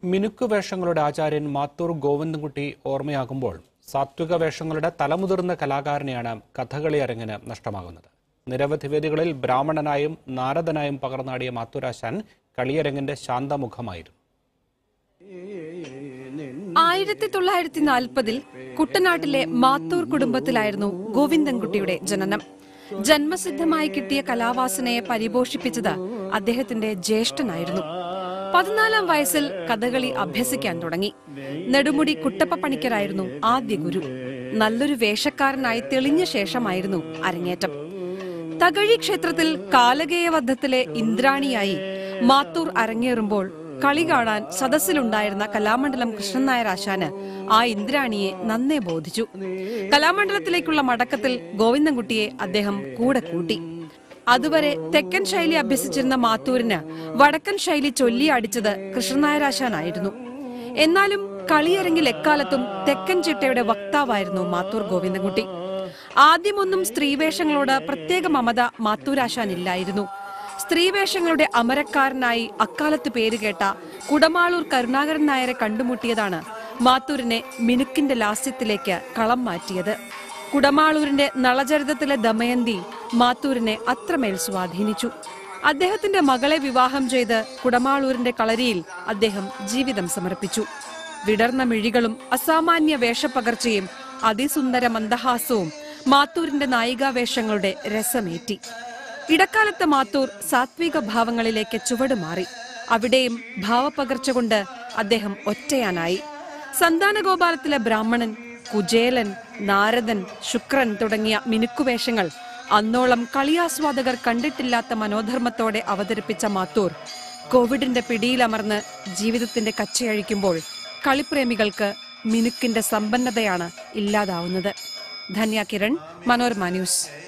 മിനുക്ക് വേഷങ്ങളുടെ ആചാര്യൻ മാത്തൂർ ഗോവിന്ദൻകുട്ടി ഓർമ്മയാകുമ്പോൾ സാത്വിക വേഷങ്ങളുടെ തലമുതിർന്ന കലാകാരനെയാണ് കഥകളി അരങ്ങിന് നഷ്ടമാകുന്നത് നിരവധി വേദികളിൽ ബ്രാഹ്മണനായും നാരദനായും പകർന്നാടിയ മാത്തൂരാശാൻ കളിയരങ്ങിന്റെ ശാന്തമുഖമായിരുന്നു ആയിരത്തി തൊള്ളായിരത്തി നാൽപ്പതിൽ കുട്ടനാട്ടിലെ മാത്തൂർ കുടുംബത്തിലായിരുന്നു ഗോവിന്ദൻകുട്ടിയുടെ ജനനം ജന്മസിദ്ധമായി കിട്ടിയ കലാവാസനയെ പരിപോഷിപ്പിച്ചത് അദ്ദേഹത്തിന്റെ ജ്യേഷ്ഠനായിരുന്നു പതിനാലാം വയസ്സിൽ കഥകളി അഭ്യസിക്കാൻ തുടങ്ങി നെടുമുടി കുട്ടപ്പ പണിക്കരായിരുന്നു ആദ്യ ഗുരു നല്ലൊരു വേഷക്കാരനായി തെളിഞ്ഞ ശേഷമായിരുന്നു അരങ്ങേറ്റം തകഴി ക്ഷേത്രത്തിൽ കാലകേയവദ്ധത്തിലെ ഇന്ദ്രാണിയായി മാത്തൂർ അരങ്ങേറുമ്പോൾ കളി കാണാൻ സദസ്സിലുണ്ടായിരുന്ന കലാമണ്ഡലം കൃഷ്ണൻ നായർ ആശാന് ആ ഇന്ദ്രാണിയെ നന്നേ ബോധിച്ചു കലാമണ്ഡലത്തിലേക്കുള്ള മടക്കത്തിൽ ഗോവിന്ദൻകുട്ടിയെ അദ്ദേഹം കൂടെ കൂട്ടി അതുവരെ തെക്കൻ ശൈലി അഭ്യസിച്ചിരുന്ന മാത്തൂരിന് വടക്കൻ ശൈലി ചൊല്ലി അടിച്ചത് കൃഷ്ണനായരാശാനായിരുന്നു എന്നാലും കളിയരങ്ങിൽ എക്കാലത്തും തെക്കൻ ചിട്ടയുടെ വക്താവായിരുന്നു മാത്തൂർ ഗോവിന്ദൻകുട്ടി ആദ്യമൊന്നും സ്ത്രീവേഷങ്ങളോട് പ്രത്യേക മമത മാത്തൂരാശാനില്ലായിരുന്നു സ്ത്രീവേഷങ്ങളുടെ അമരക്കാരനായി അക്കാലത്ത് പേരുകേട്ട കുടമാളൂർ കരുണാകരൻ നായരെ കണ്ടുമുട്ടിയതാണ് മാത്തൂരിനെ മിനുക്കിന്റെ ലാസ്യത്തിലേക്ക് കളം മാറ്റിയത് കുടമാളൂരിന്റെ നളചരിതത്തിലെ ദമയന്തി മാത്തൂരിനെ അത്രമേൽ സ്വാധീനിച്ചു അദ്ദേഹത്തിന്റെ മകളെ വിവാഹം ചെയ്ത് കുടമാളൂരിന്റെ കളരിയിൽ അദ്ദേഹം ജീവിതം സമർപ്പിച്ചു വിടർന്ന മിഴികളും അസാമാന്യ വേഷപ്പകർച്ചയും അതിസുന്ദര മന്ദഹാസവും മാത്തൂരിന്റെ നായികാവേഷങ്ങളുടെ രസമേറ്റി ഇടക്കാലത്തെ മാത്തൂർ സാത്വിക ഭാവങ്ങളിലേക്ക് ചുവടുമാറി അവിടെയും ഭാവപകർച്ച കൊണ്ട് അദ്ദേഹം ഒറ്റയാനായി സന്താനഗോപാലത്തിലെ ബ്രാഹ്മണൻ കുചേലൻ നാരദൻ ശുക്രൻ തുടങ്ങിയ മിനുക്കുവേഷങ്ങൾ അന്നോളം കളിയാസ്വാദകർ കണ്ടിട്ടില്ലാത്ത മനോധർമ്മത്തോടെ അവതരിപ്പിച്ച മാത്തൂർ കോവിഡിന്റെ പിടിയിലമർന്ന് ജീവിതത്തിന്റെ കച്ചയഴിക്കുമ്പോൾ കളിപ്രേമികൾക്ക് മിനുക്കിന്റെ സമ്പന്നതയാണ് ഇല്ലാതാവുന്നത് ധന്യ കിരൺ മനോരമ ന്യൂസ്